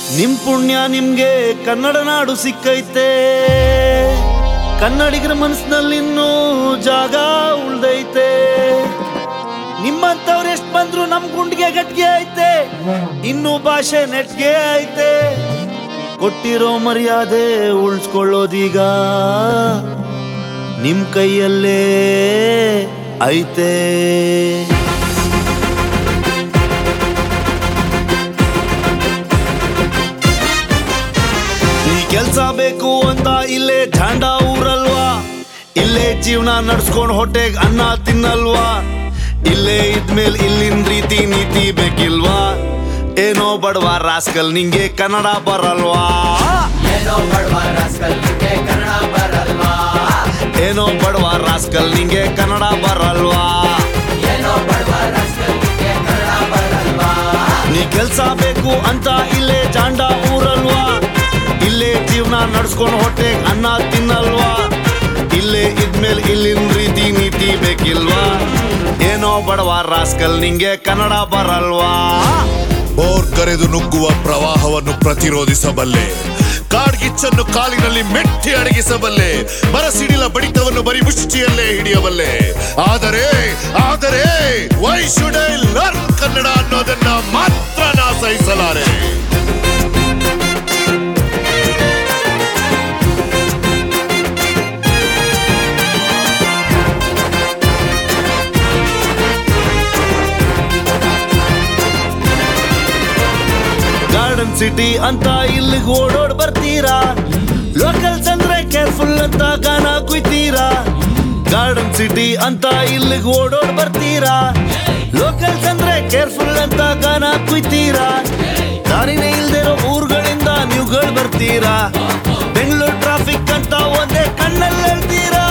ನಿಮ್ ಪುಣ್ಯ ನಿಮ್ಗೆ ಕನ್ನಡ ನಾಡು ಸಿಕ್ಕೈತೆ ಕನ್ನಡಿಗರ ಮನಸ್ಸಿನಲ್ಲಿ ಇನ್ನೂ ಜಾಗ ಉಳ್ದೈತೆ ನಿಮ್ಮಂತವ್ರು ಎಷ್ಟ್ ಬಂದ್ರು ನಮ್ ಗುಂಡಿಗೆ ಗಟ್ಗೆ ಐತೆ ಇನ್ನು ಭಾಷೆ ನೆಟ್ಗೆ ಐತೆ ಕೊಟ್ಟಿರೋ ಮರ್ಯಾದೆ ಉಳಿಸ್ಕೊಳ್ಳೋದೀಗ ನಿಮ್ ಕೈಯಲ್ಲೇ ಐತೆ ಈ ಕೆಲ್ಸ ಬೇಕು ಅಂತ ಇಲ್ಲೇ ಝಾಂಡ ಊರಲ್ವಾ ಇಲ್ಲೇ ಜೀವನ ನಡ್ಸ್ಕೊಂಡ್ ಹೊಟ್ಟೆಗ್ ಅನ್ನ ತಿನ್ನಲ್ವಾ ಇಲ್ಲೇ ಇದ್ಮೇಲೆ ಇಲ್ಲಿನ ರೀತಿ ನೀತಿ ಬೇಕಿಲ್ವಾ ಏನೋ ಬಡವ ರಾಸ್ಕಲ್ ನಿಂಗೆ ಕನ್ನಡ ಬರಲ್ವಾ ಏನೋ ಬಡವ ರಾಸ್ಕಲ್ ನಿಂಗೆ ಕನ್ನಡ ಬರಲ್ವಾ ಏನೋ ಬಡವ ರಾಸ್ಕಲ್ ನಿಂಗೆ ಕನ್ನಡ ಬರಲ್ವಾ ಏನೋ ಬಡವ ರಾಸ್ಕಲ್ ನಿಂಗೆ ಕನ್ನಡ ಬರಲ್ವಾ ನೀ ಕೆಲ್ಸ ಬೇಕು ಅಂತ ಇಲ್ಲೇ ಜಾಂಡ ಊರಲ್ವಾ ಇಲ್ಲೇ ಜೀವನ ನಡ್ಸ್ಕೊಂಡ್ ಹೊಟ್ಟೆಗ್ ಅನ್ನ ತಿನ್ನಲ್ವಾ ಇಲ್ಲೇ ಇದ್ಮೇಲೆ ಇಲ್ಲಿನ ರೀತಿ ನೀತಿ ಬೇಕಿಲ್ವಾ ಏನೋ ಬಡವ ರಾಸ್ಕಲ್ ನಿಂಗೆ ಕನ್ನಡ ಬರಲ್ವಾ ಬೋರ್ ಕರೆದು ನುಗ್ಗುವ ಪ್ರವಾಹವನ್ನು ಪ್ರತಿರೋಧಿಸಬಲ್ಲೆ ಕಾಡ್ಗಿಚ್ಚನ್ನು ಕಾಲಿನಲ್ಲಿ ಮೆಟ್ಟಿ ಅಡಗಿಸಬಲ್ಲೆ ಬರಸಿಡಿಲ ಬಡಿತವನ್ನು ಬರಿ ಮುಷ್ಟಿಯಲ್ಲೇ ಹಿಡಿಯಬಲ್ಲೆ ಆದರೆ ಆದರೆ why should I learn Kannada ಅನ್ನೋದನ್ನ ಮಾತ್ರ ನಾ ಸಹಿಸಲಾರೆ ಗಾರ್ಡನ್ ಸಿಟಿ ಅಂತ ಇಲ್ಲಿಗೆ ಓಡೋಡ್ ಬರ್ತೀರಾ ಲೋಕಲ್ಸ್ ಅಂದ್ರೆ ಕೇರ್ಫುಲ್ ಅಂತ ಗಾನ ಕುಯ್ತೀರಾ ಗಾರ್ಡನ್ ಸಿಟಿ ಅಂತ ಇಲ್ಲಿಗೆ ಓಡೋಡ್ ಬರ್ತೀರಾ ಲೋಕಲ್ಸ್ ಅಂದ್ರೆ ಕೇರ್ಫುಲ್ ಅಂತ ಗಾನ ಕುಯ್ತೀರಾ ದಾರಿನೇ ಇಲ್ದಿರೋ ಊರುಗಳಿಂದ ನೀವುಗಳು ಬರ್ತೀರಾ ಬೆಂಗಳೂರು ಟ್ರಾಫಿಕ್ ಅಂತ ಒಂದೇ ಕಣ್ಣಲ್ಲಿ ಹೇಳ್ತೀರಾ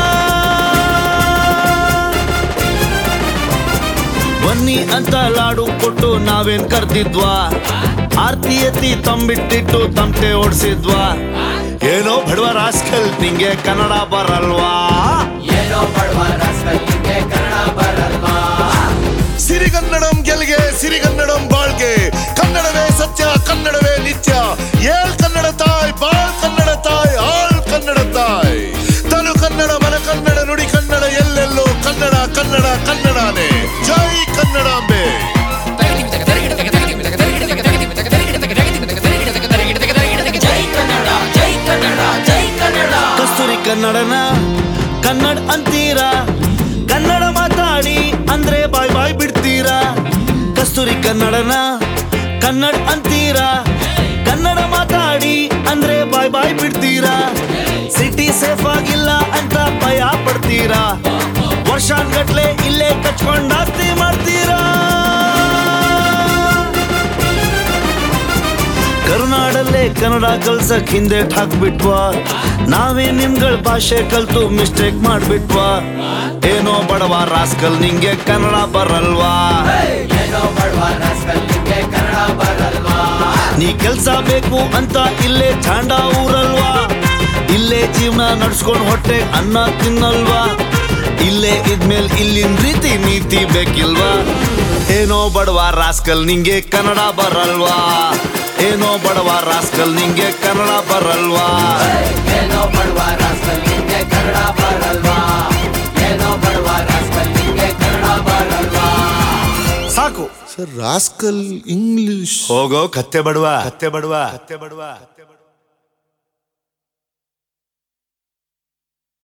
ಬನ್ನಿ ಅಂತ ಲಾಡು ಕೊಟ್ಟು ನಾವೇನ್ ಕರ್ದಿದ್ವಾ ಆರ್ತಿ ಎತ್ತಿ ತಂಬಿಟ್ಟಿಟ್ಟು ತಮಟೆ ಓಡಿಸಿದ್ವಾ ಏನೋ ಬಡವ ರಾಸ್ಕಲ್ ನಿಂಗೆ ಕನ್ನಡ ಬರಲ್ವಾ ಏನೋ ಬಡವ ರಾಸ್ಕಲ್ ನಿಂಗೆ ಕನ್ನಡ ಬರಲ್ವಾ ಸಿರಿಗನ್ನಡಂ ಗೆಲ್ಗೆ ಸಿರಿಗನ್ನಡಂ ಬಾಳ್ಗೆ ಕನ್ನಡವೇ ಸತ್ಯ ಕನ್ನಡವೇ ನಿತ್ಯ ಏಳ್ ಕನ್ನಡ ತಾಯ್ ಬಾಳ್ ಕನ್ನಡ ತಾಯ್ ಆಳ್ ಕನ್ನಡ ತಾಯ್ ತನು ಕನ್ನಡ ಮನ ಕನ್ನಡ ನುಡಿ ಕನ್ನಡ ಎಲ್ಲೆಲ್ಲೋ ಕನ್ನಡ ಕನ್ನಡ ಕನ್ನಡನೇ ಜೈ ಕನ್ನಡಾಂಬೆ ಜೈ ಕನ್ನಡ ಜೈ ಕನ್ನಡ ಜೈ ಕನ್ನಡ ಕಸ್ತೂರಿ ಕನ್ನಡನ ಕನ್ನಡ ಅಂತೀರಾ ಕನ್ನಡ ಮಾತಾಡಿ ಅಂದ್ರೆ ಬಾಯ್ ಬಾಯ್ ಬಿಡ್ತೀರಾ ಕಸ್ತೂರಿ ಕನ್ನಡನ ಕನ್ನಡ ಅಂತೀರಾ ಕನ್ನಡ ಮಾತಾಡಿ ಅಂದ್ರೆ ಬಾಯ್ ಬಾಯ್ ಬಿಡ್ತೀರಾ ಸಿಟಿ ಸೇಫ್ ಆಗಿಲ್ಲ ಅಂತ ಭಯ ಪಡ್ತೀರಾ ವರ್ಷಾನ್ಗಟ್ಲೆ ಇಲ್ಲೇ ಕಚ್ಕೊಂಡ್ ಆಸ್ತಿ ಮಾಡ್ತೀರಾ ಕರುನಾಡಲ್ಲೇ ಕನ್ನಡ ಕಲ್ಸಕ್ ಹಿಂದೆ ಹಾಕ್ಬಿಟ್ವಾ ನಾವೇ ನಿಮ್ಗಳ ಭಾಷೆ ಕಲ್ತು ಮಿಸ್ಟೇಕ್ ಮಾಡ್ಬಿಟ್ವಾ ಏನೋ ಬಡವ ರಾಸ್ಕಲ್ ನಿಂಗೆ ಕನ್ನಡ ಬರಲ್ವಾ ಏನೋ ಬಡವ ರಾಸ್ಕಲ್ ನಿಂಗೆ ಕನ್ನಡ ಬರಲ್ವಾ ನೀ ಕೆಲ್ಸ ಬೇಕು ಅಂತ ಇಲ್ಲೇ ಚಾಂಡ ಊರಲ್ವಾ ಇಲ್ಲೇ ಜೀವನ ನಡ್ಸ್ಕೊಂಡ್ ಹೊಟ್ಟೆ ಅನ್ನ ತಿನ್ನಲ್ವಾ ಇಲ್ಲೇ ಇದ್ಮೇಲ್ ಇಲ್ಲಿನ ರೀತಿ ನೀತಿ ಬೇಕಿಲ್ವಾ ಏನೋ ಬಡವ ರಾಸ್ಕಲ್ ನಿಂಗೆ ಕನ್ನಡ ಬರಲ್ವಾ ಏನೋ ಬಡವ ರಾಸ್ಕಲ್ ನಿಂಗೆ ಕನ್ನಡ ಬರಲ್ವಾ ಏನೋ ಬಡವ ರಾಸ್ಕಲ್ ನಿಂಗೆ ಕನ್ನಡ ಬರಲ್ವಾ ಏನೋ ಬಡವ ರಾಸ್ಕಲ್ ನಿಂಗೆ ಕನ್ನಡ ಬರಲ್ವಾ ಸಾಕು ಸರ್ ರಾಸ್ಕಲ್ ಇಂಗ್ಲಿಷ್ ಹೋಗೋ ಕತ್ತೆ ಬಡವ ಕತ್ತೆ ಬಡವ ಕತ್ತೆ ಬಡವ